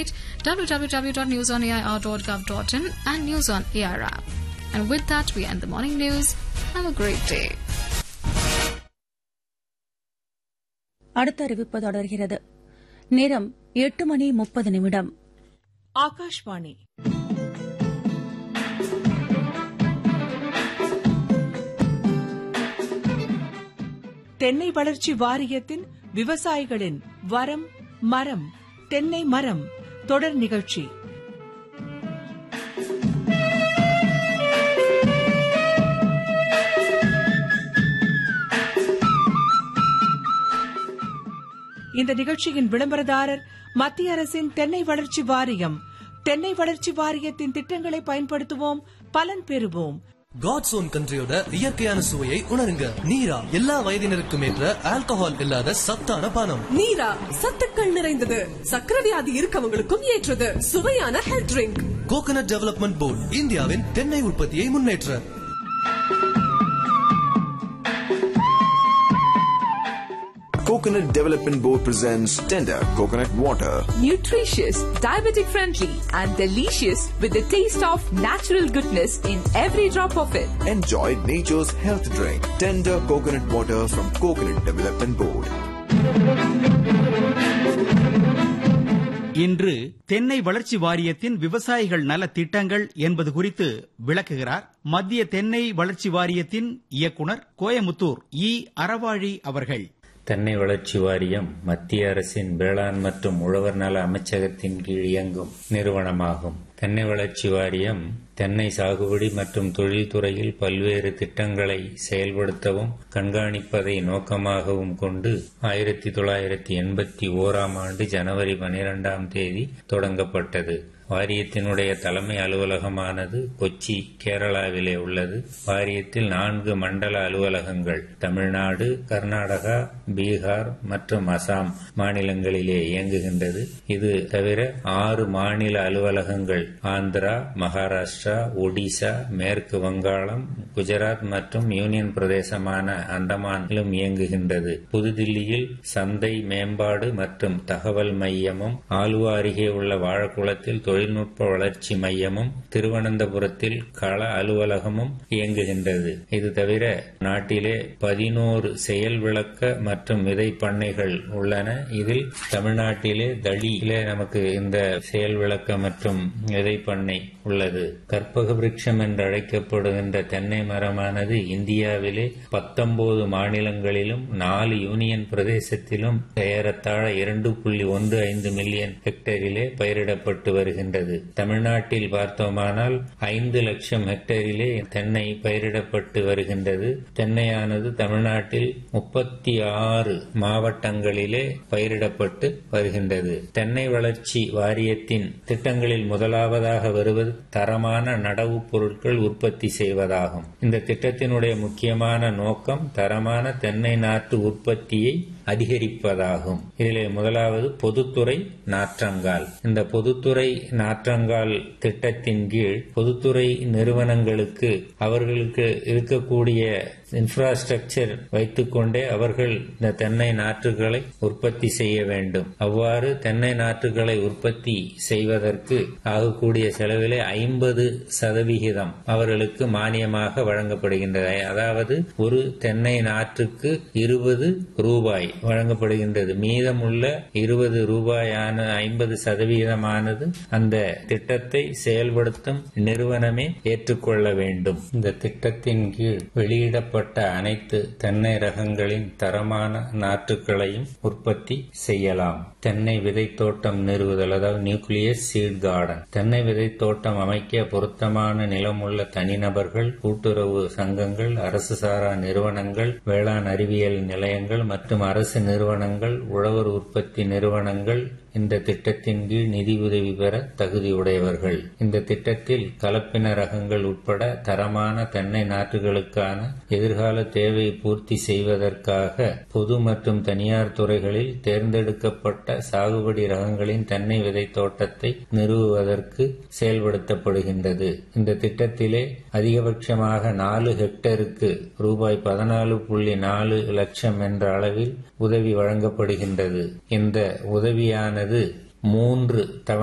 website www.newsonair.gov.in and News on AR app. And with that, we end the morning news. Have a great day. அடுத்த அறிவிப்பு தொடர்கிறது நேரம் எட்டு மணி முப்பது நிமிடம் ஆகாஷ்வாணி தென்னை வளர்ச்சி வாரியத்தின் விவசாயிகளின் வரம் மரம் தென்னை மரம் தொடர் நிகழ்ச்சி இந்த நிகழ்ச்சியின் விளம்பரதாரர் மத்திய அரசின் தென்னை வளர்ச்சி வாரியம் தென்னை வளர்ச்சி வாரியத்தின் திட்டங்களை பயன்படுத்துவோம் பலன் பெறுவோம் காட்ஸ் ஓன் கண்ட்ரியோட இயற்கையான சுவையை உணருங்க நீரா எல்லா வயதினருக்கும் ஏற்ற ஆல்கஹால் இல்லாத சத்தான பானம் நீரா சத்துக்கள் நிறைந்தது சக்கர வியாதி இருக்கவங்களுக்கும் ஏற்றது சுவையான health drink coconut development board இந்தியாவின் தென்னை உற்பத்தியை முன்னேற்ற Coconut Development Board presents Tender Coconut Water. Nutritious, diabetic friendly, and delicious with the taste of natural goodness in every drop of it. Enjoy nature's health drink. Tender Coconut Water from Coconut Development Board. இன்று தென்னை வளர்ச்சி வாரியத்தின் விவசாயிகள் நல திட்டங்கள் என்பது குறித்து விளக்குகிறார் மத்திய தென்னை வளர்ச்சி வாரியத்தின் இயக்குனர் கோயமுத்தூர் இ அறவாழி அவர்கள் தென்னை வளர்ச்சி வாரியம் மத்திய அரசின் வேளாண் மற்றும் உழவர் நல அமைச்சகத்தின் கீழ் இயங்கும் நிறுவனமாகும் தென்னை வளர்ச்சி வாரியம் தென்னை சாகுபடி மற்றும் தொழில்துறையில் பல்வேறு திட்டங்களை செயல்படுத்தவும் கண்காணிப்பதை நோக்கமாகவும் கொண்டு ஆயிரத்தி தொள்ளாயிரத்தி எண்பத்தி ஓராம் ஆண்டு ஜனவரி பனிரெண்டாம் தேதி தொடங்கப்பட்டது வாரியத்தினுடைய தலைமை அலுவலகமானது கொச்சி கேரளாவிலே உள்ளது வாரியத்தில் நான்கு மண்டல அலுவலகங்கள் தமிழ்நாடு கர்நாடகா பீகார் மற்றும் அசாம் மாநிலங்களிலே இயங்குகின்றது இது தவிர ஆறு மாநில அலுவலகங்கள் ஆந்திரா மகாராஷ்டிரா ஒடிசா மேற்கு வங்காளம் குஜராத் மற்றும் யூனியன் பிரதேசமான அந்தமானிலும் இயங்குகின்றது புதுதில்லியில் சந்தை மேம்பாடு மற்றும் தகவல் மையமும் ஆலுவா அருகே உள்ள வாழக்குளத்தில் தொழில்நுட்ப வளர்ச்சி மையமும் திருவனந்தபுரத்தில் கள அலுவலகமும் இயங்குகின்றது இது தவிர நாட்டிலே பதினோரு செயல் விளக்க மற்றும் விதை பண்ணைகள் உள்ளன இதில் தமிழ்நாட்டிலே தளியிலே நமக்கு இந்த செயல் விளக்க மற்றும் விதை பண்ணை உள்ளது கற்பக விருட்சம் என்று அழைக்கப்படுகின்ற தென்னை மரமானது இந்தியாவிலே பத்தொன்பது மாநிலங்களிலும் நாலு யூனியன் பிரதேசத்திலும் ஏறத்தாழ இரண்டு புள்ளி ஒன்று ஐந்து மில்லியன் ஹெக்டேரிலே பயிரிடப்பட்டு வருகின்றது தமிழ்நாட்டில் பார்த்தோமானால் ஐந்து லட்சம் ஹெக்டேரிலே தென்னை பயிரிடப்பட்டு வருகின்றது தென்னையானது தமிழ்நாட்டில் முப்பத்தி ஆறு மாவட்டங்களிலே பயிரிடப்பட்டு வருகின்றது தென்னை வளர்ச்சி வாரியத்தின் திட்டங்களில் முதலாவதாக வருவது தரமான நடவு பொருட்கள் உற்பத்தி செய்வதாகும் இந்த திட்டத்தினுடைய முக்கியமான நோக்கம் தரமான தென்னை நாற்று உற்பத்தியை அதிகரிப்பதாகும் இதிலே முதலாவது பொதுத்துறை நாற்றங்கால் இந்த பொதுத்துறை நாற்றங்கால் திட்டத்தின் கீழ் பொதுத்துறை நிறுவனங்களுக்கு அவர்களுக்கு இருக்கக்கூடிய இன்ஃப்ராஸ்ட்ரக்சர் வைத்துக்கொண்டே அவர்கள் இந்த தென்னை நாற்றுகளை உற்பத்தி செய்ய வேண்டும் அவ்வாறு தென்னை நாற்றுகளை உற்பத்தி செய்வதற்கு ஆகக்கூடிய செலவிலே ஐம்பது சதவிகிதம் அவர்களுக்கு மானியமாக வழங்கப்படுகின்றது அதாவது ஒரு தென்னை நாற்றுக்கு இருபது ரூபாய் வழங்கப்படுகின்றது மீதமுள்ள இருபது ரூபாயான ஐம்பது சதவிகிதமானது அந்த திட்டத்தை செயல்படுத்தும் நிறுவனமே ஏற்றுக்கொள்ள வேண்டும் இந்த திட்டத்தின் கீழ் வெளியிடப்பட்ட அனைத்து தென்னை ரகங்களின் தரமான நாற்றுகளையும் உற்பத்தி செய்யலாம் தென்னை விதை தோட்டம் நிறுவுதல் அதாவது நியூக்ளியஸ் சீட் கார்டன் தென்னை விதை தோட்டம் அமைக்க பொருத்தமான நிலமுள்ள தனிநபர்கள் கூட்டுறவு சங்கங்கள் அரசு சாரா நிறுவனங்கள் வேளாண் அறிவியல் நிலையங்கள் மற்றும் அரசு நிறுவனங்கள் உழவர் உற்பத்தி நிறுவனங்கள் இந்த திட்டத்தின் கீழ் நிதி உதவி பெற தகுதியுடையவர்கள் இந்த திட்டத்தில் கலப்பின ரகங்கள் உட்பட தரமான தென்னை நாற்றுகளுக்கான எதிர்கால தேவையை பூர்த்தி செய்வதற்காக பொது மற்றும் தனியார் துறைகளில் தேர்ந்தெடுக்கப்பட்ட சாகுபடி ரகங்களின் தென்னை விதை தோட்டத்தை நிறுவுவதற்கு செயல்படுத்தப்படுகின்றது இந்த திட்டத்திலே அதிகபட்சமாக நாலு ஹெக்டருக்கு ரூபாய் பதினாலு புள்ளி நாலு லட்சம் என்ற அளவில் உதவி வழங்கப்படுகின்றது இந்த உதவியானது மூன்று